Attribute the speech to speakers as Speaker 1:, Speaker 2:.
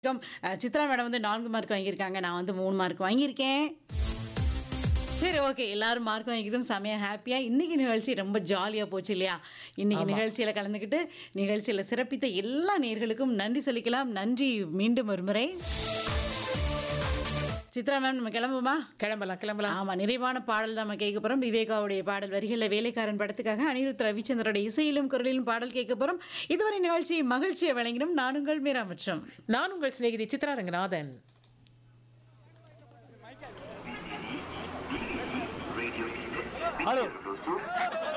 Speaker 1: Come அ, Chitra madam வந்து 4 mark வாங்கியிருக்காங்க. நான் வந்து 3 மார்க் வாங்கியிருக்கேன். சரி ஓகே. எல்லாரும் மார்க் வாங்கிக்கிறோம். செமையா ஹேப்பியா இன்னைக்கு நிகழ்ச்சி ரொம்ப ஜாலியா போச்சு இல்லையா? இன்னைக்கு
Speaker 2: ஆமா.
Speaker 1: நிகழ்ச்சியில கலந்துக்கிட்டு, நிகழ்ச்சியில சிறப்பித்த எல்லா நேயர்களுக்கும் நன்றி சொல்லிக்கலாம். நன்றி மீண்டும் ஒரு முறை. சித்ரா மேம் நம்ம கிளம்புமா?
Speaker 2: கிளம்பலாம் கிளம்பலாம்
Speaker 1: ஆமா. நிறைவான பாடல் தான் நம்ம கேட்க போறோம். விவேகாவுடைய பாடல் வரிகள்ல வேலைக்காரன் படத்துக்காக அனிருத் ரவிச்சந்திரோட இசையிலும் குரலிலும் பாடல் கேட்க போறோம். இதுவரை நிகழ்ச்சி மகிழ்ச்சியை வழங்கிடும் நான் உங்கள் மீரா மற்றும்
Speaker 2: நான் உங்கள் சிநேகிதி சித்ரா ரங்கநாதன்
Speaker 3: ஹலோ